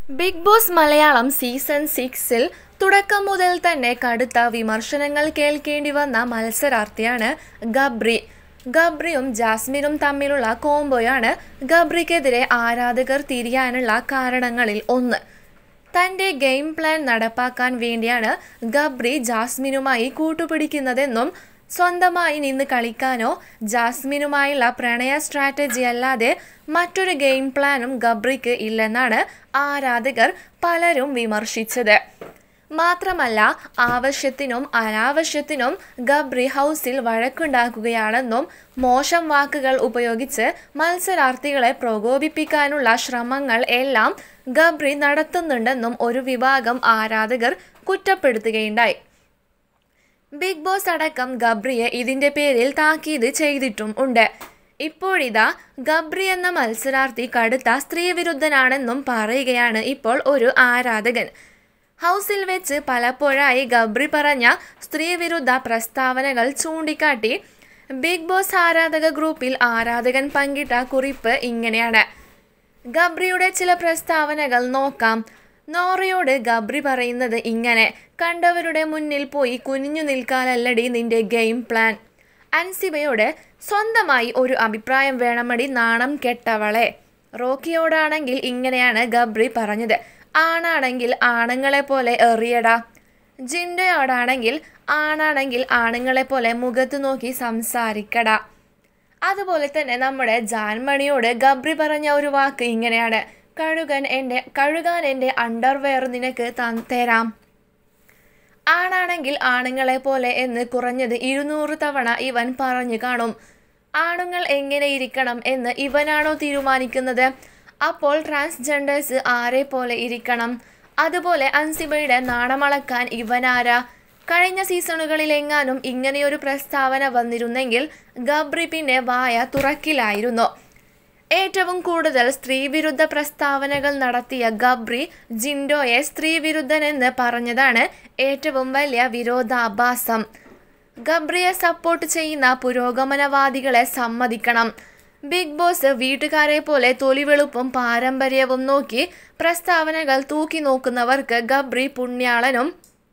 big boss Malayalam season സിക്സിൽ തുടക്കം മുതൽ തന്നെ കടുത്ത വിമർശനങ്ങൾ കേൾക്കേണ്ടി വന്ന മത്സരാർത്ഥിയാണ് ഗബ്രി ഗബ്രിയും ജാസ്മിനും തമ്മിലുള്ള കോംബോയാണ് ഗബ്രിക്കെതിരെ ആരാധകർ തിരിയാനുള്ള കാരണങ്ങളിൽ ഒന്ന് തൻ്റെ ഗെയിം പ്ലാൻ നടപ്പാക്കാൻ വേണ്ടിയാണ് ഗബ്രി ജാസ്മിനുമായി കൂട്ടുപിടിക്കുന്നതെന്നും സ്വന്തമായി നിന്ന് കളിക്കാനോ ജാസ്മിനുമായുള്ള പ്രണയ സ്ട്രാറ്റജി അല്ലാതെ മറ്റൊരു ഗെയിം പ്ലാനും ഗബ്രിക്ക് ഇല്ലെന്നാണ് ആരാധകർ പലരും വിമർശിച്ചത് മാത്രമല്ല ആവശ്യത്തിനും അനാവശ്യത്തിനും ഗബ്രി ഹൗസിൽ വഴക്കുണ്ടാക്കുകയാണെന്നും മോശം വാക്കുകൾ ഉപയോഗിച്ച് മത്സരാർത്ഥികളെ പ്രകോപിപ്പിക്കാനുള്ള ശ്രമങ്ങൾ എല്ലാം ഗബ്രി നടത്തുന്നുണ്ടെന്നും ഒരു വിഭാഗം ആരാധകർ കുറ്റപ്പെടുത്തുകയുണ്ടായി ബിഗ് ബോസ് അടക്കം ഗബ്രിയെ ഇതിന്റെ പേരിൽ താക്കീത് ചെയ്തിട്ടും ഉണ്ട് ഇപ്പോഴിതാ ഗബ്രി എന്ന മത്സരാർത്ഥി കടുത്ത സ്ത്രീവിരുദ്ധനാണെന്നും പറയുകയാണ് ഇപ്പോൾ ഒരു ആരാധകൻ ഹൗസിൽ വെച്ച് പലപ്പോഴായി ഗബ്രി പറഞ്ഞ സ്ത്രീവിരുദ്ധ പ്രസ്താവനകൾ ചൂണ്ടിക്കാട്ടി ബിഗ് ബോസ് ആരാധക ഗ്രൂപ്പിൽ ആരാധകൻ പങ്കിട്ട കുറിപ്പ് ഇങ്ങനെയാണ് ഗബ്രിയുടെ ചില പ്രസ്താവനകൾ നോക്കാം നോറയോട് ഗബ്രി പറയുന്നത് ഇങ്ങനെ കണ്ടവരുടെ മുന്നിൽ പോയി കുനിഞ്ഞു നിൽക്കാനല്ലടി നിന്റെ ഗെയിം പ്ലാൻ അൻസിബയോട് സ്വന്തമായി ഒരു അഭിപ്രായം വേണമടി നാണം കെട്ടവളെ റോക്കിയോടാണെങ്കിൽ ഇങ്ങനെയാണ് ഗബ്രി പറഞ്ഞത് ആണാണെങ്കിൽ ആണുങ്ങളെ പോലെ എറിയടാ ജിൻഡയോടാണെങ്കിൽ ആണാണെങ്കിൽ ആണുങ്ങളെ പോലെ മുഖത്ത് നോക്കി സംസാരിക്കടാ അതുപോലെ തന്നെ നമ്മുടെ ജാൻമണിയോട് ഗബ്രി പറഞ്ഞ ഒരു വാക്ക് ഇങ്ങനെയാണ് കഴുകൻ എൻ്റെ കഴുകാൻ എൻ്റെ അണ്ടർവെയർ നിനക്ക് തൻ- തരാം ആണാണെങ്കിൽ ആണുങ്ങളെ പോലെ എന്ന് കുറഞ്ഞത് ഇരുന്നൂറ് തവണ ഇവൻ പറഞ്ഞു കാണും ആണുങ്ങൾ എങ്ങനെ ഇരിക്കണം എന്ന് ഇവനാണോ തീരുമാനിക്കുന്നത് അപ്പോൾ ട്രാൻസ്ജെൻഡേഴ്സ് ആരെ പോലെ ഇരിക്കണം അതുപോലെ അൻസിബയുടെ നാണമളക്കാൻ ഇവനാരാ കഴിഞ്ഞ സീസണുകളിലെങ്ങാനും ഇങ്ങനെയൊരു പ്രസ്താവന വന്നിരുന്നെങ്കിൽ ഗബ്രി പിന്നെ വായ തുറക്കിലായിരുന്നു ഏറ്റവും കൂടുതൽ സ്ത്രീവിരുദ്ധ പ്രസ്താവനകൾ നടത്തിയ ഗബ്രി ജിൻഡോയെ സ്ത്രീവിരുദ്ധനെന്ന് പറഞ്ഞതാണ് ഏറ്റവും വലിയ വിരോധാഭാസം ഗബ്രിയെ സപ്പോർട്ട് ചെയ്യുന്ന പുരോഗമനവാദികളെ സമ്മതിക്കണം ബിഗ് ബോസ് വീട്ടുകാരെ പോലെ തൊലിവെളുപ്പും പാരമ്പര്യവും നോക്കി പ്രസ്താവനകൾ തൂക്കി നോക്കുന്നവർക്ക് ഗബ്രി പുണ്യാളനും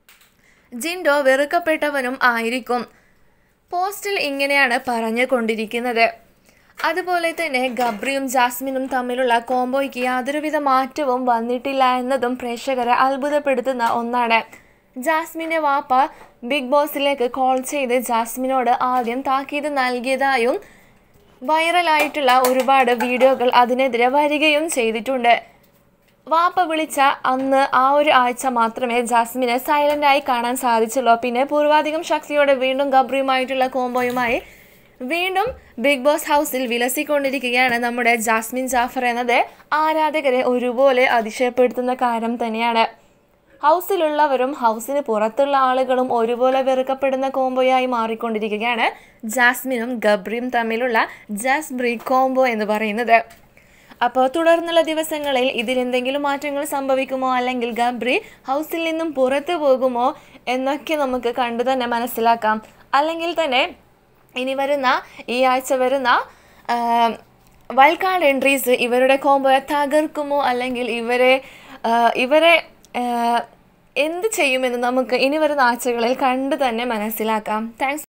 ജിൻഡോ വെറുക്കപ്പെട്ടവനും ആയിരിക്കും പോസ്റ്റിൽ ഇങ്ങനെയാണ് പറഞ്ഞുകൊണ്ടിരിക്കുന്നത് അതുപോലെ തന്നെ ഗബ്രിയും ജാസ്മിനും തമ്മിലുള്ള കോംബോയ്ക്ക് യാതൊരുവിധ മാറ്റവും വന്നിട്ടില്ല എന്നതും പ്രേക്ഷകരെ അത്ഭുതപ്പെടുത്തുന്ന ഒന്നാണ് ജാസ്മിൻ്റെ വാപ്പ ബിഗ് ബോസിലേക്ക് കോൾ ചെയ്ത് ജാസ്മിനോട് ആദ്യം താക്കീത് നൽകിയതായും വൈറലായിട്ടുള്ള ഒരുപാട് വീഡിയോകൾ അതിനെതിരെ വരികയും ചെയ്തിട്ടുണ്ട് വാപ്പ വിളിച്ച അന്ന് ആ ഒരു ആഴ്ച മാത്രമേ ജാസ്മിനെ സൈലന്റ് ആയി കാണാൻ സാധിച്ചുള്ളൂ പിന്നെ പൂർവാധികം ശക്തിയോടെ വീണ്ടും ഗബ്രിയുമായിട്ടുള്ള കോംബോയുമായി വീണ്ടും ബിഗ് ബോസ് ഹൗസിൽ വിലസിക്കൊണ്ടിരിക്കുകയാണ് നമ്മുടെ ജാസ്മിൻ ജാഫർ എന്നത് ആരാധകരെ ഒരുപോലെ അതിശയപ്പെടുത്തുന്ന കാര്യം തന്നെയാണ് ഹൗസിലുള്ളവരും ഹൗസിന് പുറത്തുള്ള ആളുകളും ഒരുപോലെ വെറുക്കപ്പെടുന്ന കോംബോയായി മാറിക്കൊണ്ടിരിക്കുകയാണ് ജാസ്മിനും ഗബ്രിയും തമ്മിലുള്ള ജാസ്ബ്രി കോംബോ എന്ന് പറയുന്നത് അപ്പോൾ തുടർന്നുള്ള ദിവസങ്ങളിൽ ഇതിലെന്തെങ്കിലും മാറ്റങ്ങൾ സംഭവിക്കുമോ അല്ലെങ്കിൽ ഗബ്രി ഹൗസിൽ നിന്നും പുറത്തു പോകുമോ എന്നൊക്കെ നമുക്ക് കണ്ടു തന്നെ മനസ്സിലാക്കാം അല്ലെങ്കിൽ തന്നെ ഇനി വരുന്ന ഈ ആഴ്ച വരുന്ന വൈൽഡ് കാർഡ് എൻട്രീസ് ഇവരുടെ കോംബോയെ തകർക്കുമോ അല്ലെങ്കിൽ ഇവരെ ആ, ഇവരെ ആ, എന്ത് ചെയ്യുമെന്ന് നമുക്ക് ഇനി വരുന്ന ആഴ്ചകളിൽ കണ്ടു തന്നെ മനസ്സിലാക്കാം താങ്ക്സ്